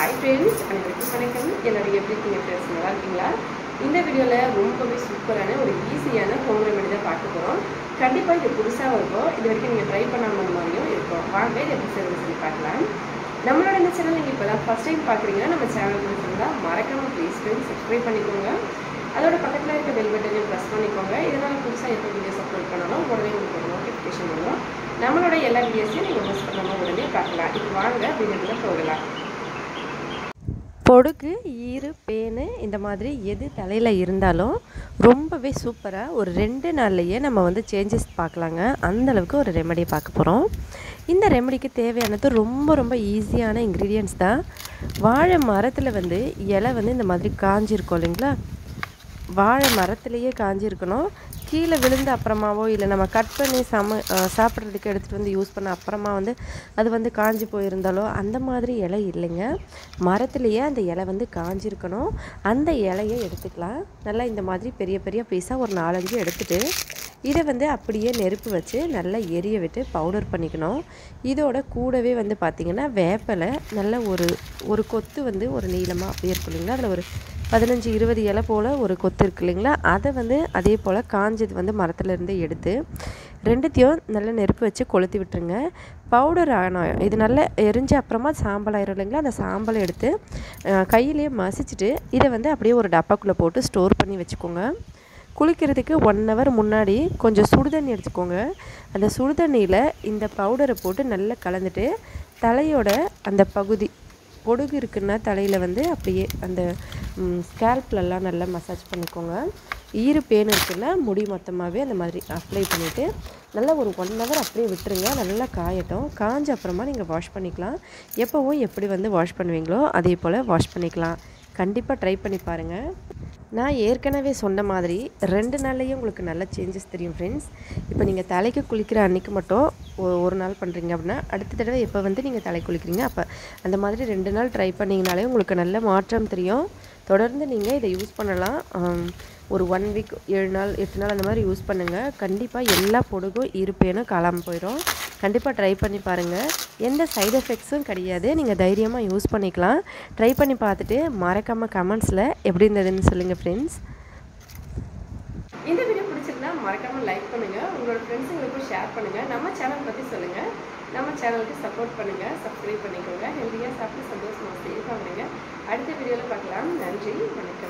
hi friends அனைவருக்கும் வணக்கம் எல்லாரும் எப்படி இருக்கீங்க ஃப்ரெண்ட்ஸ் நல்லா இருக்கீங்களா இந்த வீடியோவில் ரொம்பவே சூப்பரான ஒரு ஈஸியான ஹோம் ரெமெடி தான் பார்க்க போகிறோம் கண்டிப்பாக இது புதுசாக இருக்கும் இது வரைக்கும் நீங்கள் ட்ரை பண்ணாமல் மாதிரியும் இருக்கும் வாங்க இது எப்படி செய்யறது சொல்லி பார்க்கலாம் நம்மளோட இந்த சேனல் நீங்கள் இப்போ தான் ஃபஸ்ட் டைம் பார்க்குறீங்கன்னா நம்ம சேனல் பிடிச்சிருந்தா மறக்காமல் ப்ளீஸ் ஃப்ரெண்ட்ஸ் சப்ஸ்கிரைப் பண்ணிக்கோங்க அதோட பக்கத்தில் இருக்க பெல் பட்டனையும் ப்ரெஸ் பண்ணிக்கோங்க இதனால் புதுசாக எப்போ வீடியோஸ் அப்லோட் பண்ணாலும் உடனே உங்களுக்கு ஒரு நோட்டிஃபிகேஷன் வரும் நம்மளோட எல்லா வீடியோஸையும் நீங்கள் மிஸ் பண்ணாமல் உடனே பார்க்கலாம் இப்போ வாங்க வீடியோக்குள்ளே போகலாம் பொடுகு ஈறு பேனு இந்த மாதிரி எது தலையில் இருந்தாலும் ரொம்பவே சூப்பராக ஒரு ரெண்டு நாள்லையே நம்ம வந்து சேஞ்சஸ் பார்க்கலாங்க அந்த அளவுக்கு ஒரு ரெமெடி பார்க்க போகிறோம் இந்த ரெமெடிக்கு தேவையானது ரொம்ப ரொம்ப ஈஸியான இன்க்ரீடியன்ஸ் தான் வாழை மரத்தில் வந்து இலை வந்து இந்த மாதிரி காஞ்சிருக்கும் இல்லைங்களா வாழை மரத்துலேயே காஞ்சிருக்கணும் கீழே விழுந்த அப்புறமாவோ இல்லை நம்ம கட் பண்ணி சம சாப்பிட்றதுக்கு எடுத்துகிட்டு வந்து யூஸ் பண்ண அப்புறமா வந்து அது வந்து காஞ்சி போயிருந்தாலோ அந்த மாதிரி இலை இல்லைங்க மரத்துலேயே அந்த இலை வந்து காஞ்சிருக்கணும் அந்த இலையை எடுத்துக்கலாம் நல்லா இந்த மாதிரி பெரிய பெரிய பீஸாக ஒரு நாலஞ்சு எடுத்துகிட்டு இதை வந்து அப்படியே நெருப்பு வச்சு நல்லா எரிய விட்டு பவுடர் பண்ணிக்கணும் இதோட கூடவே வந்து பார்த்திங்கன்னா வேப்பலை நல்ல ஒரு ஒரு கொத்து வந்து ஒரு நீளமாக அப்படியே இருக்கும் இல்லைங்களா அதில் ஒரு பதினஞ்சு இருபது இலை போல் ஒரு கொத்து இருக்கு இல்லைங்களா அதை வந்து அதே போல் காஞ்சது வந்து மரத்துலேருந்து எடுத்து ரெண்டுத்தையும் நல்லா நெருப்பு வச்சு கொளுத்தி விட்டுருங்க பவுடர் ஆகணும் இது நல்லா எரிஞ்ச அப்புறமா சாம்பல் ஆயிரும் இல்லைங்களா அந்த சாம்பலை எடுத்து கையிலேயே மசிச்சுட்டு இதை வந்து அப்படியே ஒரு டப்பாக்குள்ளே போட்டு ஸ்டோர் பண்ணி வச்சுக்கோங்க குளிக்கிறதுக்கு ஒன் ஹவர் முன்னாடி கொஞ்சம் சுடுதண்ணி எடுத்துக்கோங்க அந்த சுடுதண்ணியில் இந்த பவுடரை போட்டு நல்லா கலந்துட்டு தலையோட அந்த பகுதி பொடுகு இருக்குன்னா தலையில் வந்து அப்படியே அந்த ஸ்கேல்ப்லலாம் நல்லா மசாஜ் பண்ணிக்கோங்க ஈரு பேன் இருக்குன்னா முடி மொத்தமாகவே அந்த மாதிரி அப்ளை பண்ணிவிட்டு நல்லா ஒரு ஒன் ஹவர் அப்படியே விட்டுருங்க நல்லா காயட்டும் காஞ்ச அப்புறமா நீங்கள் வாஷ் பண்ணிக்கலாம் எப்போவும் எப்படி வந்து வாஷ் பண்ணுவீங்களோ அதே போல் வாஷ் பண்ணிக்கலாம் கண்டிப்பாக ட்ரை பண்ணி பாருங்கள் நான் ஏற்கனவே சொன்ன மாதிரி ரெண்டு நாள்லேயே உங்களுக்கு நல்ல சேஞ்சஸ் தெரியும் ஃப்ரெண்ட்ஸ் இப்போ நீங்கள் தலைக்கு குளிக்கிற அன்றைக்கி மட்டும் ஒரு நாள் பண்ணுறீங்க அப்படின்னா அடுத்த தடவை எப்போ வந்து நீங்கள் தலை குளிக்கிறீங்க அப்போ அந்த மாதிரி ரெண்டு நாள் ட்ரை பண்ணிங்கனாலே உங்களுக்கு நல்ல மாற்றம் தெரியும் தொடர்ந்து நீங்கள் இதை யூஸ் பண்ணலாம் ஒரு ஒன் வீக் ஏழு நாள் எட்டு நாள் அந்த மாதிரி யூஸ் பண்ணுங்கள் கண்டிப்பாக எல்லா பொடுகும் இருப்பேனும் காலாமல் போயிடும் கண்டிப்பாக ட்ரை பண்ணி பாருங்கள் எந்த சைடு எஃபெக்ட்ஸும் கிடையாது நீங்கள் தைரியமாக யூஸ் பண்ணிக்கலாம் ட்ரை பண்ணி பார்த்துட்டு மறக்காமல் கமெண்ட்ஸில் எப்படி இருந்ததுன்னு சொல்லுங்கள் ஃப்ரெண்ட்ஸ் இந்த வீடியோ பிடிச்சிருந்தா மறக்காமல் லைக் பண்ணுங்கள் உங்களோட ஃப்ரெண்ட்ஸுங்களுக்கும் ஷேர் பண்ணுங்கள் நம்ம சேனல் பற்றி சொல்லுங்கள் நம்ம சேனலுக்கு சப்போர்ட் பண்ணுங்கள் சப்ஸ்கிரைப் பண்ணிக்கோங்க ஹெல்த்தியாக சாப்பிட்டு சந்தோஷமாக சேஃபாக இருங்க அடுத்த வீடியோவில் பார்க்கலாம் நன்றி வணக்கம்